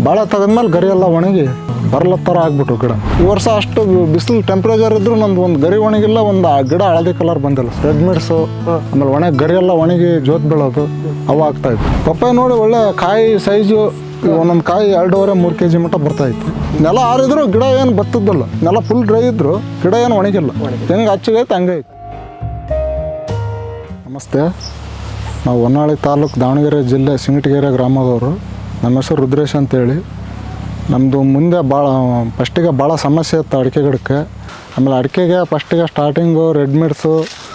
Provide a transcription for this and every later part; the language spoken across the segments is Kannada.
ಭಾಳ ತೆಗೆದ್ಮೇಲೆ ಗರಿ ಎಲ್ಲ ಒಣಗಿ ಬರಲ ಥರ ಆಗ್ಬಿಟ್ಟು ಗಿಡ ಈ ವರ್ಷ ಅಷ್ಟು ಬಿಸಿಲು ಟೆಂಪ್ರೇಚರ್ ಇದ್ರು ನಂದು ಒಂದು ಗರಿ ಒಣಗಿಲ್ಲ ಒಂದು ಆ ಗಿಡ ಹಳದಿ ಕಲರ್ ಬಂದಿಲ್ಲ ರೆಡ್ ಮಿಡ್ಸು ಆಮೇಲೆ ಒಣ ಗರಿ ಎಲ್ಲ ಒಣಗಿ ಜೋತ್ ಬೀಳೋದು ಅವು ಆಗ್ತಾ ಇತ್ತು ಪಪ್ಪಾಯ ನೋಡಿ ಒಳ್ಳೆ ಕಾಯಿ ಸೈಜು ಒಂದೊಂದು ಕಾಯಿ ಎರಡೂವರೆ ಮೂರು ಕೆ ಜಿ ಮಟ್ಟ ಬರ್ತಾ ಇತ್ತು ನೆಲ ಆರಿದ್ರು ಗಿಡ ಏನು ಬತ್ತದ್ದಲ್ಲ ನೆಲ ಫುಲ್ ಡ್ರೈ ಇದ್ರು ಗಿಡ ಏನು ಒಣಗಿಲ್ಲ ಹೆಂಗೆ ಹಚ್ಚಗೈತೆ ಹಂಗೆ ಐತೆ ನಮಸ್ತೆ ನಾವು ಹೊನ್ನಾಳಿ ತಾಲೂಕು ದಾವಣಗೆರೆ ಜಿಲ್ಲೆ ಸಿಂಗಟಗೆರೆ ಗ್ರಾಮದವರು ನಮ್ಮ ಹೆಸರು ರುದ್ರೇಶ್ ಅಂತೇಳಿ ನಮ್ಮದು ಮುಂದೆ ಭಾಳ ಫಸ್ಟಿಗೆ ಭಾಳ ಸಮಸ್ಯೆ ಇತ್ತು ಅಡಿಕೆ ಗಿಡಕ್ಕೆ ಆಮೇಲೆ ಅಡಿಕೆಗೆ ಫಸ್ಟಿಗೆ ಸ್ಟಾರ್ಟಿಂಗು ರೆಡ್ ಮಿಡ್ಸು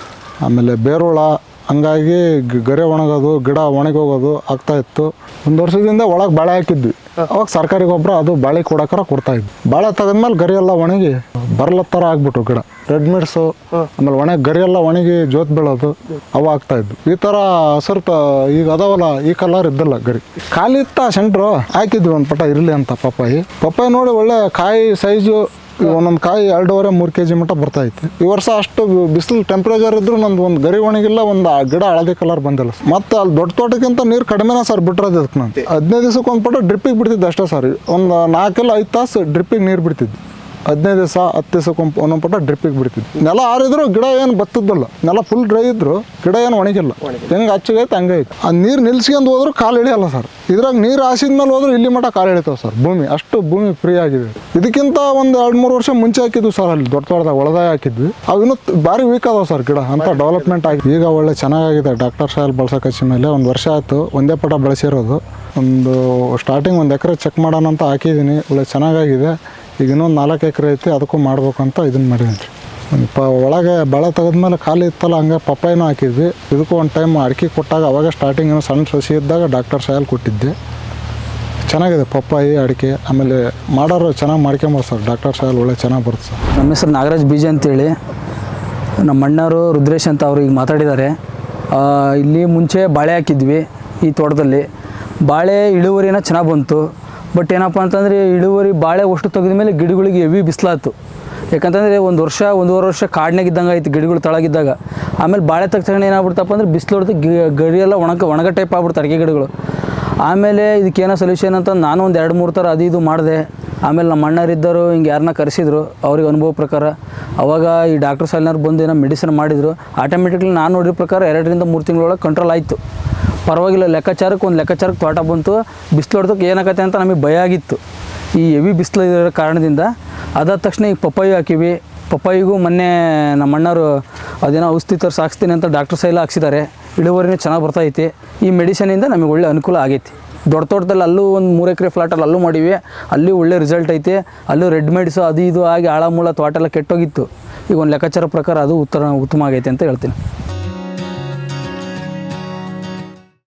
ಆಮೇಲೆ ಬೇರುಳ ಹಂಗಾಗಿ ಗ- ಗರೆ ಒಣಗೋದು ಗಿಡ ಒಣಗಿ ಹೋಗೋದು ಆಗ್ತಾ ಇತ್ತು ಒಂದು ವರ್ಷದಿಂದ ಒಳಗೆ ಬಾಳೆ ಹಾಕಿದ್ವಿ ಅವಾಗ ಸರ್ಕಾರಿ ಗೊಬ್ಬರ ಅದು ಬಾಳೆ ಕೊಡಕ್ಕಾರ ಕೊಡ್ತಾ ಇದ್ವಿ ಬಾಳೆ ತೆಗೆದ್ಮೇಲೆ ಗರಿ ಎಲ್ಲ ಒಣಗಿ ಬರಲ ಥರ ಆಗ್ಬಿಟ್ಟು ಗಿಡ ರೆಡ್ ಮಿಡ್ಸು ಆಮೇಲೆ ಒಣ ಗರಿ ಎಲ್ಲ ಒಣಗಿ ಜೋತ್ ಬೀಳೋದು ಅವು ಆಗ್ತಾ ಇದ್ವು ಈ ಥರ ಹಸಿರು ತ ಈಗ ಅದಾವಲ್ಲ ಈ ಕಲರ್ ಇದ್ದಿಲ್ಲ ಗರಿ ಖಾಲಿ ಇತ್ತ ಸೆಂಟ್ರು ಹಾಕಿದ್ವಿ ಒಂದು ಪಟ ಇರಲಿ ಅಂತ ಪಪ್ಪಾಯಿ ಪಪ್ಪಾಯಿ ನೋಡಿ ಒಳ್ಳೆ ಕಾಯಿ ಸೈಜು ಒಂದೊಂದು ಕಾಯಿ ಎರಡೂವರೆ ಮೂರು ಕೆ ಜಿ ಮಟ್ಟ ಬರ್ತಾ ಐತಿ ಈ ವರ್ಷ ಅಷ್ಟು ಬಿಸಿಲು ಟೆಂಪ್ರೇಚರ್ ಇದ್ರು ನಂದು ಒಂದು ಗರಿ ಒಣಗಿಲ್ಲ ಒಂದು ಆ ಗಿಡ ಹಳದಿ ಕಲರ್ ಬಂದಿಲ್ಲ ಮತ್ತೆ ಅಲ್ಲಿ ದೊಡ್ಡ ತೋಟಕ್ಕಿಂತ ನೀರು ಕಡಿಮೆನ ಸರ್ ಬಿಟ್ಟಿರೋದು ಅದಕ್ಕೆ ನಾನು ಹದಿನೈದು ದಿವಸಕ್ಕೆ ಒಂದು ಪಟ ಡ್ರಿಪ್ಪಿಗೆ ಬಿಡ್ತಿದ್ದೆ ಅಷ್ಟೇ ಸರ್ ಒಂದು ನಾಲ್ಕೆಲ್ಲ ಐದು ತಾಸು ಡ್ರಿಪ್ಪಿಗೆ ನೀರು ಬಿಡ್ತಿದ್ದೆ ಹದಿನೈದು ದಿವಸ ಹತ್ತು ದಿವಸಕ್ಕೆ ಒಂದೊಂದು ಪಟ ಡ್ರಿಪ್ಪಿಗೆ ಬಿಡ್ತಿದ್ವಿ ನೆಲ ಆರಿದ್ರು ಗಿಡ ಏನು ಬತ್ತದ್ದಲ್ಲ ನೆಲ ಫುಲ್ ಡ್ರೈ ಇದ್ರು ಗಿಡ ಏನು ಒಣಗಿಲ್ಲ ಹೆಂಗೆ ಹಚ್ಚಗೈತೆ ಹಂಗೆ ಐತೆ ಆ ನೀರು ನಿಲ್ಸ್ಕೊಂಡು ಹೋದ್ರು ಕಾಲು ಇಳಿಯಲ್ಲ ಸರ್ ಇದ್ರಾಗ ನೀರು ಹಾಸಿದ್ಮೇಲೆ ಹೋದ್ರು ಇಲ್ಲಿ ಮಟ್ಟ ಕಾಲು ಇಳಿತಾವೆ ಸರ್ ಭೂಮಿ ಅಷ್ಟು ಭೂಮಿ ಫ್ರೀ ಆಗಿದೆ ಇದಕ್ಕಿಂತ ಒಂದು ಎರಡು ಮೂರು ವರ್ಷ ಮುಂಚೆ ಹಾಕಿದ್ವಿ ಸರ್ ಅಲ್ಲಿ ದೊಡ್ಡ ದೊಡ್ಡದಾಗ ಒಳದಾಯ ಹಾಕಿದ್ವಿ ಅವು ಇನ್ನೂ ತ್- ಭಾರಿ ವೀಕ್ ಅದಾವೆ ಸರ್ ಗಿಡ ಅಂತ ಡೆವಲಪ್ಮೆಂಟ್ ಆಗಿ ಈಗ ಒಳ್ಳೆ ಚೆನ್ನಾಗಿದೆ ಡಾಕ್ಟರ್ ಸಾಯಲ್ ಬಳಸೋಕೆ ಹಚ್ಚಿ ಮೇಲೆ ಒಂದು ವರ್ಷ ಆಯಿತು ಒಂದೇ ಪಟ ಬೆಳೆಸಿರೋದು ಒಂದು ಸ್ಟಾರ್ಟಿಂಗ್ ಒಂದು ಎಕರೆ ಚೆಕ್ ಮಾಡೋಣ ಅಂತ ಹಾಕಿದ್ದೀನಿ ಒಳ್ಳೆ ಚೆನ್ನಾಗಾಗಿದೆ ಈಗ ಇನ್ನೊಂದು ನಾಲ್ಕು ಎಕರೆ ಐತಿ ಅದಕ್ಕೂ ಮಾಡ್ಬೇಕು ಅಂತ ಇದನ್ನು ಮಾಡಿದ್ದೀನಿ ರೀ ಒಂದು ಪ ಒಳಗೆ ಬೆಳೆ ತೆಗೆದ್ಮೇಲೆ ಖಾಲಿ ಇತ್ತಲ್ಲ ಹಂಗೆ ಪಪ್ಪಾಯಿನೂ ಹಾಕಿದ್ವಿ ಇದಕ್ಕೂ ಒಂದು ಟೈಮ್ ಅಡಿಕೆ ಕೊಟ್ಟಾಗ ಅವಾಗ ಸ್ಟಾರ್ಟಿಂಗ್ ಏನೋ ಸಣ್ಣ ಸಸಿ ಇದ್ದಾಗ ಡಾಕ್ಟರ್ ಸಾಯಲ್ ಕೊಟ್ಟಿದ್ದೆ ಚೆನ್ನಾಗಿದೆ ಪಪ್ಪಾಯಿ ಅಡಿಕೆ ಆಮೇಲೆ ಮಾಡೋರು ಚೆನ್ನಾಗಿ ಮಾಡ್ಕೊಂಬೋದು ಸರ್ ಡಾಕ್ಟರ್ ಸಾಯಲ್ ಒಳ್ಳೆ ಚೆನ್ನಾಗಿ ಬರುತ್ತೆ ಸರ್ ನಮ್ಮ ಹೆಸರು ನಾಗರಾಜ್ ಬೀಜ ಅಂತೇಳಿ ನಮ್ಮ ಅಣ್ಣವರು ರುದ್ರೇಶ್ ಅಂತ ಅವರು ಈಗ ಮಾತಾಡಿದ್ದಾರೆ ಆ, ಇಲ್ಲಿ ಮುಂಚೆ ಬಾಳೆ ಹಾಕಿದ್ವಿ ಈ ತೋಟದಲ್ಲಿ ಬಾಳೆ ಇಳುವರಿನ ಚೆನ್ನಾಗಿ ಬಂತು ಬಟ್ ಏನಪ್ಪ ಅಂತಂದರೆ ಇಳುವರಿ ಬಾಳೆ ಅಷ್ಟು ತೆಗೆದ ಮೇಲೆ ಗಿಡಗಳಿಗೆ ಹೆವಿ ಬಿಸಿಲಾತು ಯಾಕಂತಂದರೆ ಒಂದು ವರ್ಷ ಒಂದೂವರೆ ವರ್ಷ ಕಾಡ್ನಾಗ ಇದ್ದಂಗೆ ಐತಿ ಗಿಡಗಳು ತಳಗಿದ್ದಾಗ ಆಮೇಲೆ ಬಾಳೆ ತಕ್ಕ ತಕ್ಷಣ ಏನಾಗ್ಬಿಡ್ತಪ್ಪ ಅಂದ್ರೆ ಬಿಸಿಲು ಹೊಡೆದು ಗಿ ಗರಿ ಎಲ್ಲ ಒಣಗ ಒಣಗ ಟೈಪ್ ಆಗ್ಬಿಡ್ತು ಅಡಿಕೆ ಗಿಡಗಳು ಆಮೇಲೆ ಇದಕ್ಕೇನೋ ಸೊಲ್ಯೂಷನ್ ಅಂತ ನಾನು ಒಂದು ಎರಡು ಮೂರು ಥರ ಅದು ಇದು ಮಾಡಿದೆ ಆಮೇಲೆ ನಮ್ಮ ಅಣ್ಣರಿದ್ದರು ಹಿಂಗೆ ಯಾರನ್ನ ಕರೆಸಿದ್ರು ಅವ್ರಿಗೆ ಅನುಭವ ಪ್ರಕಾರ ಅವಾಗ ಈ ಡಾಕ್ಟರ್ ಸಾಲಿನವ್ರು ಬಂದು ಏನೋ ಮೆಡಿಸಿನ್ ಮಾಡಿದರು ಆಟೋಮೆಟಿಕ್ಲಿ ನಾನು ನೋಡಿದ ಪ್ರಕಾರ ಎರಡರಿಂದ ಮೂರು ತಿಂಗಳೊಳಗೆ ಕಂಟ್ರೋಲ್ ಆಯಿತು ಪರವಾಗಿಲ್ಲ ಲೆಕ್ಕಾಚಾರಕ್ಕೆ ಒಂದು ಲೆಕ್ಕಾಚಾರಕ್ಕೆ ತೋಟ ಬಂತು ಬಿಸಿಲು ಹೊಡೆದಕ್ಕೆ ಏನಾಗತ್ತೆ ಅಂತ ನಮಗೆ ಭಯ ಆಗಿತ್ತು ಈ ಹೆವಿ ಬಿಸಿಲು ಇರೋ ಕಾರಣದಿಂದ ಅದಾದ ತಕ್ಷಣ ಈಗ ಪಪ್ಪಾಯಿ ಹಾಕಿವಿ ಪಪ್ಪಾಯಿಗೂ ಮೊನ್ನೆ ನಮ್ಮ ಅಣ್ಣರು ಅದೇನೋ ಔಷಧಿ ತರಿಸಿ ಹಾಕ್ಸ್ತೀನಿ ಅಂತ ಡಾಕ್ಟರ್ ಸೈಲ ಹಾಕ್ಸಿದ್ದಾರೆ ಇಳುವರಿನೂ ಚೆನ್ನಾಗಿ ಬರ್ತೈತಿ ಈ ಮೆಡಿಸಿನಿಂದ ನಮಗೆ ಒಳ್ಳೆ ಅನುಕೂಲ ಆಗೈತಿ ದೊಡ್ಡ ತೋಟದಲ್ಲಿ ಅಲ್ಲೂ ಒಂದು ಮೂರು ಎಕರೆ ಫ್ಲಾಟಲ್ಲಿ ಅಲ್ಲೂ ಮಾಡಿವಿ ಅಲ್ಲಿ ಒಳ್ಳೆ ರಿಸಲ್ಟ್ ಐತೆ ಅಲ್ಲೂ ರೆಡ್ ಮೆಡಿಸು ಅದು ಇದು ಆಗಿ ಆಳ ಮೂಳ ತೋಟ ಎಲ್ಲ ಕೆಟ್ಟೋಗಿತ್ತು ಈಗ ಒಂದು ಲೆಕ್ಕಾಚಾರ ಪ್ರಕಾರ ಅದು ಉತ್ತರ ಉತ್ತಮ ಆಗೈತೆ ಅಂತ ಹೇಳ್ತೀನಿ